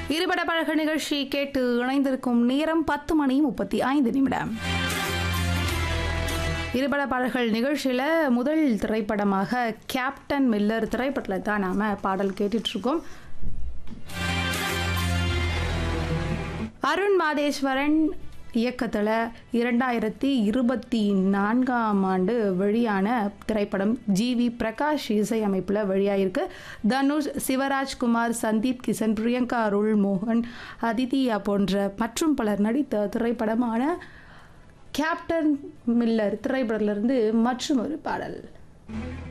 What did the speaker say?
இருபட பழக நிகழ்ச்சி கேட்டு இணைந்திருக்கும் நேரம் பத்து மணி முப்பத்தி ஐந்து நிமிடம் இருபட பாடல்கள் நிகழ்ச்சியில் முதல் திரைப்படமாக கேப்டன் மில்லர் திரைப்படத்தில் தான் நாம் பாடல் கேட்டுட்டு இருக்கோம் அருண் மாதேஸ்வரன் இயக்கத்தில் இரண்டாயிரத்தி இருபத்தி நான்காம் ஆண்டு வெளியான திரைப்படம் ஜி வி பிரகாஷ் இசையமைப்பில் வெளியாயிருக்கு தனுஷ் சிவராஜ்குமார் சந்தீப் கிஷன் பிரியங்கா அருள் மோகன் அதிதியா போன்ற மற்றும் பலர் நடித்த திரைப்படமான கேப்டன் மில்லர் திரைப்படத்திலிருந்து மற்றும் ஒரு பாடல்